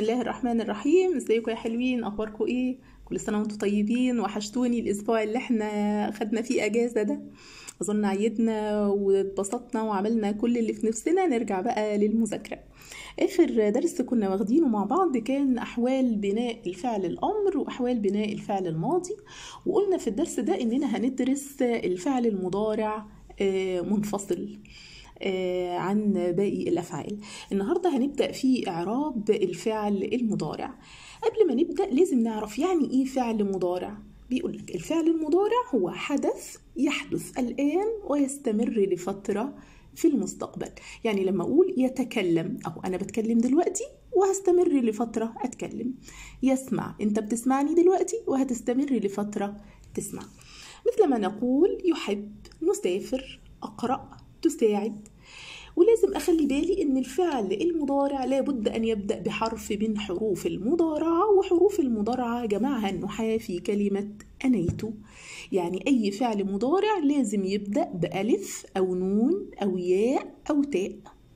الله الرحمن الرحيم ازيكم يا حلوين اخباركم ايه كل سنه وانتم طيبين وحشتوني الاسبوع اللي احنا خدنا فيه اجازه ده اظن عيدنا واتبسطنا وعملنا كل اللي في نفسنا نرجع بقى للمذاكره اخر درس كنا واخدينه مع بعض كان احوال بناء الفعل الامر واحوال بناء الفعل الماضي وقلنا في الدرس ده اننا هندرس الفعل المضارع آه، منفصل آه، عن باقي الأفعال النهاردة هنبدأ في إعراب الفعل المضارع قبل ما نبدأ لازم نعرف يعني إيه فعل مضارع بيقول لك الفعل المضارع هو حدث يحدث الآن ويستمر لفترة في المستقبل يعني لما أقول يتكلم أو أنا بتكلم دلوقتي وهستمر لفترة أتكلم يسمع أنت بتسمعني دلوقتي وهتستمر لفترة تسمع مثل ما نقول يحب نسافر أقرأ تساعد ولازم أخلي بالي إن الفعل المضارع لابد أن يبدأ بحرف من حروف المضارعة وحروف المضارعة جمعها النحاة في كلمة أنيت يعني أي فعل مضارع لازم يبدأ بألف أو نون أو ياء أو تاء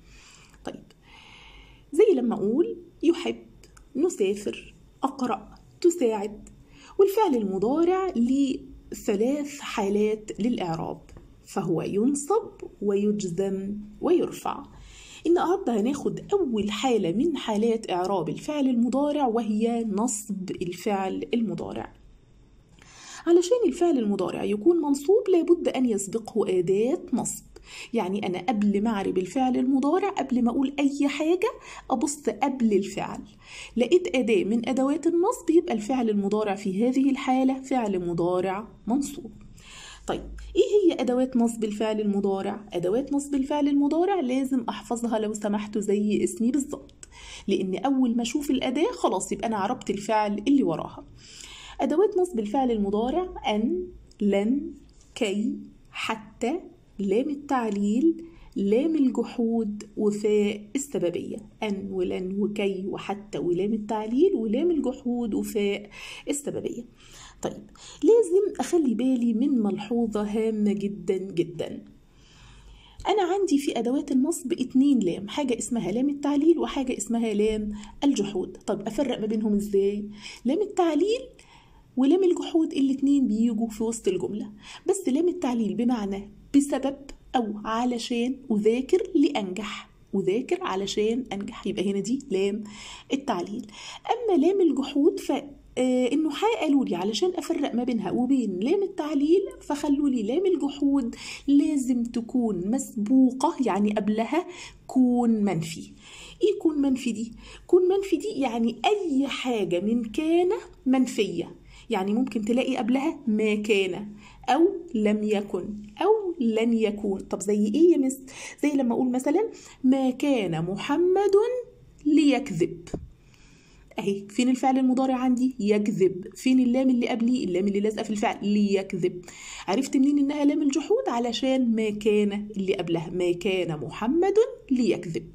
طيب زي لما أقول يحب نسافر أقرأ تساعد والفعل المضارع ليه ثلاث حالات للإعراب فهو ينصب ويجزم ويرفع النهارده هناخد أول حالة من حالات إعراب الفعل المضارع وهي نصب الفعل المضارع علشان الفعل المضارع يكون منصوب لابد أن يسبقه أداة نصب يعني أنا قبل ما أعرب الفعل المضارع قبل ما أقول أي حاجة أبص قبل الفعل لقيت أداة من أدوات النصب يبقى الفعل المضارع في هذه الحالة فعل مضارع منصوب طيب ايه هي ادوات نصب الفعل المضارع ادوات نصب الفعل المضارع لازم احفظها لو سمحتوا زي اسمي بالظبط لان اول ما اشوف الاداه خلاص يبقى انا عربت الفعل اللي وراها ادوات نصب الفعل المضارع ان لن كي حتى لام التعليل لام الجحود وفاء السببية أن ولن وكي وحتى ولام التعليل ولام الجحود وفاء السببية طيب لازم أخلي بالي من ملحوظة هامة جدا جدا أنا عندي في أدوات النصب اتنين لام حاجة اسمها لام التعليل وحاجة اسمها لام الجحود طب أفرق ما بينهم إزاي؟ لام التعليل ولام الجحود الاتنين بيجوا في وسط الجملة بس لام التعليل بمعنى بسبب أو علشان أذاكر لأنجح أذاكر علشان أنجح يبقى هنا دي لام التعليل أما لام الجحود ف آه النحاة قالوا لي علشان أفرق ما بينها وبين لام التعليل فخلوا لي لام الجحود لازم تكون مسبوقة يعني قبلها كون منفي إيه كون منفي دي؟ كون منفي دي يعني أي حاجة من كان منفية يعني ممكن تلاقي قبلها ما كان أو لم يكن أو لن يكون طب زي إيه يا مس؟ زي لما أقول مثلا ما كان محمد ليكذب اهي فين الفعل المضارع عندي يكذب فين اللام اللي قبلي اللام اللي لازقه في الفعل ليكذب عرفت منين انها لام الجحود علشان ما كان اللي قبلها ما كان محمد ليكذب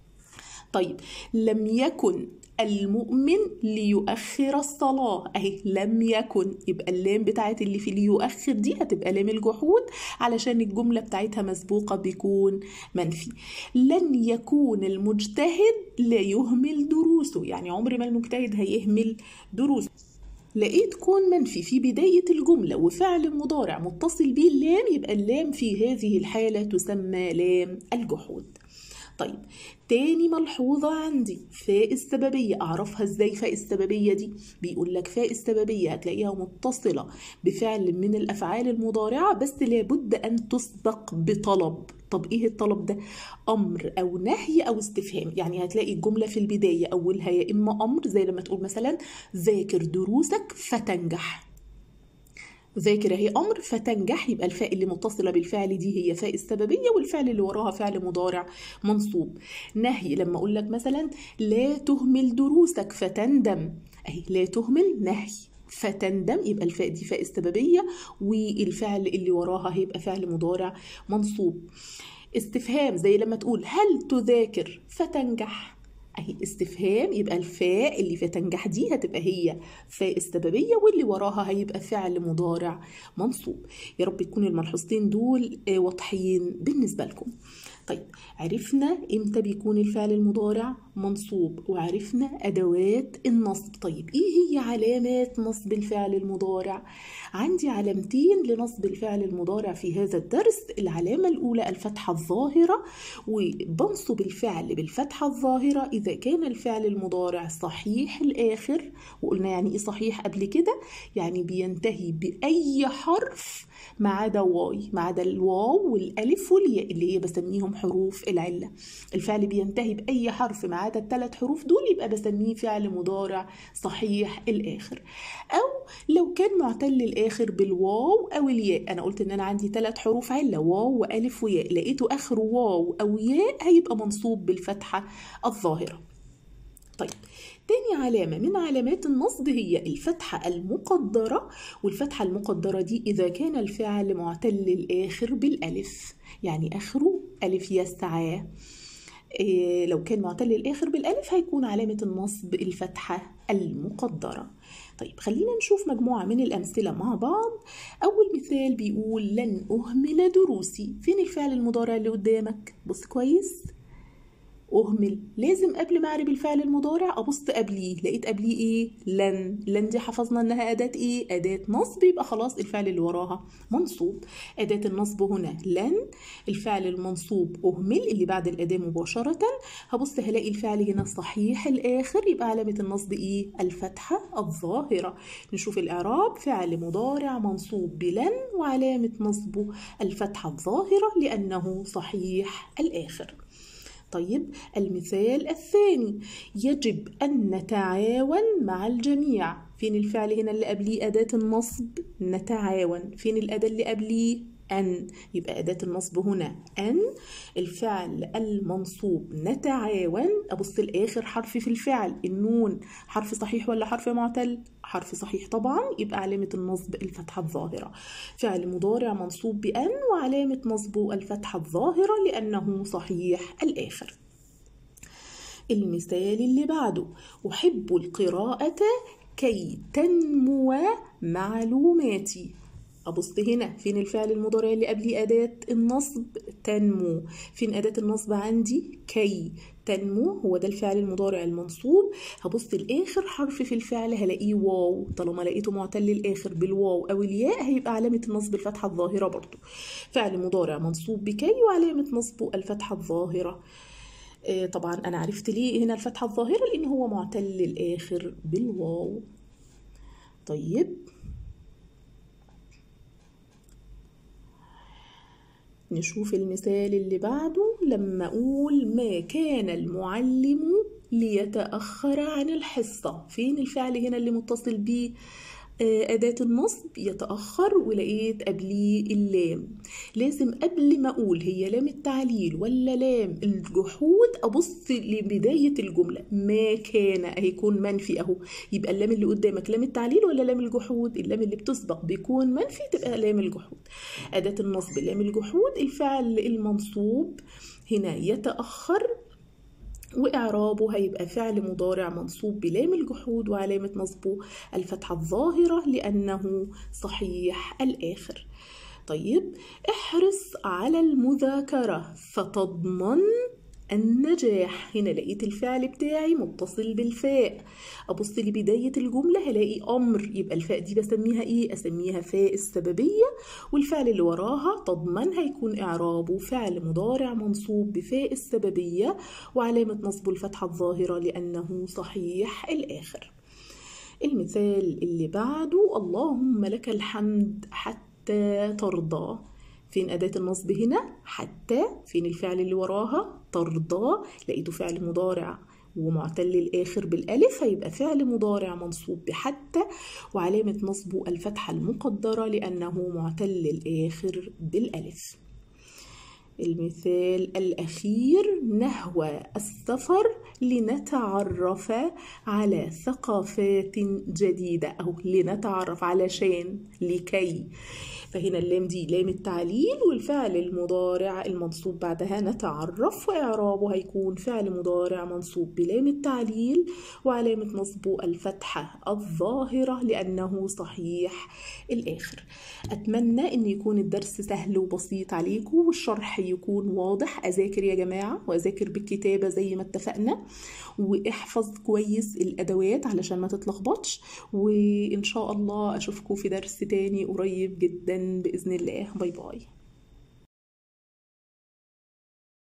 طيب لم يكن المؤمن ليؤخر الصلاة أهي لم يكن يبقى اللام بتاعت اللي في ليؤخر دي هتبقى لام الجحود علشان الجملة بتاعتها مسبوقة بيكون منفي لن يكون المجتهد لا يهمل دروسه يعني عمر ما المجتهد هيهمل دروسه لقيت كون منفي في بداية الجملة وفعل مضارع متصل به اللام يبقى اللام في هذه الحالة تسمى لام الجحود طيب تاني ملحوظة عندي فاء السببية أعرفها إزاي فاء السببية دي بيقول لك فاء السببية هتلاقيها متصلة بفعل من الأفعال المضارعة بس لابد أن تسبق بطلب طب ايه الطلب ده امر او نهي او استفهام يعني هتلاقي الجمله في البدايه اولها يا اما امر زي لما تقول مثلا ذاكر دروسك فتنجح ذاكر هي امر فتنجح يبقى الفاء اللي متصله بالفعل دي هي فاء السببيه والفعل اللي وراها فعل مضارع منصوب نهي لما اقول لك مثلا لا تهمل دروسك فتندم اهي لا تهمل نهي فتندم يبقى الفاء دي فاء السببيه والفعل اللي وراها هيبقى فعل مضارع منصوب استفهام زي لما تقول هل تذاكر فتنجح اهي استفهام يبقى الفاء اللي في تنجح دي هتبقى هي فاء السببية واللي وراها هيبقى فعل مضارع منصوب يا رب يكون الملحوظتين دول واضحين بالنسبة لكم طيب عرفنا امتى بيكون الفعل المضارع منصوب وعرفنا ادوات النصب طيب ايه هي علامات نصب الفعل المضارع عندي علامتين لنصب الفعل المضارع في هذا الدرس العلامه الاولى الفتحه الظاهره وبنصب الفعل بالفتحه الظاهره اذا كان الفعل المضارع صحيح الاخر وقلنا يعني ايه صحيح قبل كده يعني بينتهي باي حرف ما عدا واي ما عدا الواو والالف والياء اللي هي بسميهم حروف العله الفعل بينتهي باي حرف ما عدا الثلاث حروف دول يبقى بسميه فعل مضارع صحيح الاخر او لو كان معتل الاخر بالواو او الياء انا قلت ان انا عندي ثلاث حروف عله واو والف وياء لقيته اخره واو او ياء هيبقى منصوب بالفتحه الظاهره طيب تاني علامة من علامات النصب هي الفتحة المقدرة والفتحة المقدرة دي إذا كان الفعل معتل الآخر بالألف يعني آخره ألف يسعى إيه لو كان معتل الآخر بالألف هيكون علامة النصب الفتحة المقدرة طيب خلينا نشوف مجموعة من الأمثلة مع بعض أول مثال بيقول لن أهمل دروسي فين الفعل المضارع اللي قدامك بص كويس أهمل لازم قبل ما أعرب الفعل المضارع أبص قبليه لقيت قبليه إيه لن لن دي حفظنا إنها أداة إيه أداة نصب يبقى خلاص الفعل اللي وراها منصوب أداة النصب هنا لن الفعل المنصوب أهمل اللي بعد الأداة مباشرة هبص هلاقي الفعل هنا صحيح الآخر يبقى علامة النصب إيه الفتحة الظاهرة نشوف الإعراب فعل مضارع منصوب بلن وعلامة نصبه الفتحة الظاهرة لأنه صحيح الآخر طيب المثال الثاني يجب أن نتعاون مع الجميع فين الفعل هنا اللي قبليه أداة النصب نتعاون فين الأداة اللي قبليه أن يبقى أداة النصب هنا أن الفعل المنصوب نتعاون أبص الآخر حرف في الفعل النون حرف صحيح ولا حرف معتل حرف صحيح طبعا يبقى علامة النصب الفتحة الظاهرة فعل مضارع منصوب بأن وعلامة نصبه الفتحة الظاهرة لأنه صحيح الآخر المثال اللي بعده أحب القراءة كي تنمو معلوماتي أبص هنا فين الفعل المضارع اللي قبليه أداة النصب تنمو فين أداة النصب عندي كي تنمو هو ده الفعل المضارع المنصوب هبص الآخر حرف في الفعل هلاقيه واو طالما لقيته معتل الآخر بالواو أو الياء هيبقى علامة النصب الفتحة الظاهرة برضو فعل مضارع منصوب بكي وعلامة نصبه الفتحة الظاهرة طبعا أنا عرفت ليه هنا الفتحة الظاهرة لأن هو معتل الآخر بالواو طيب نشوف المثال اللي بعده لما أقول ما كان المعلم ليتأخر عن الحصة فين الفعل هنا اللي متصل بيه أداة النصب يتأخر ولقيت قبليه اللام لازم قبل ما أقول هي لام التعليل ولا لام الجحود أبص لبداية الجملة ما كان هيكون منفي أهو يبقى اللام اللي قدامك لام التعليل ولا لام الجحود اللام اللي بتسبق بيكون منفي تبقى لام الجحود أداة النصب لام الجحود الفعل المنصوب هنا يتأخر وإعرابه هيبقى فعل مضارع منصوب بلام الجحود وعلامة نصبه الفتحة الظاهرة لأنه صحيح الآخر طيب احرص على المذاكرة فتضمن النجاح هنا لقيت الفعل بتاعي متصل بالفاء ابص لبدايه الجمله هلاقي امر يبقى الفاء دي بسميها ايه اسميها فاء السببيه والفعل اللي وراها تضمن هيكون اعرابه فعل مضارع منصوب بفاء السببيه وعلامه نصبه الفتحه الظاهره لانه صحيح الاخر المثال اللي بعده اللهم لك الحمد حتى ترضى فين أداة النصب هنا حتى فين الفعل اللي وراها ترضى لقيته فعل مضارع ومعتل الآخر بالألف هيبقى فعل مضارع منصوب بحتى وعلامة نصبه الفتحة المقدرة لأنه معتل الآخر بالألف المثال الأخير نهوى السفر لنتعرف على ثقافات جديدة أو لنتعرف علشان لكي فهنا اللام دي لام التعليل والفعل المضارع المنصوب بعدها نتعرف وإعرابه هيكون فعل مضارع منصوب بلام التعليل وعلامة نصبه الفتحة الظاهرة لأنه صحيح الآخر أتمنى أن يكون الدرس سهل وبسيط عليكم والشرح يكون واضح أذاكر يا جماعة وأذاكر بالكتابة زي ما اتفقنا واحفظ كويس الأدوات علشان ما تتلخبطش وإن شاء الله أشوفكم في درس تاني قريب جدا بإذن الله باي باي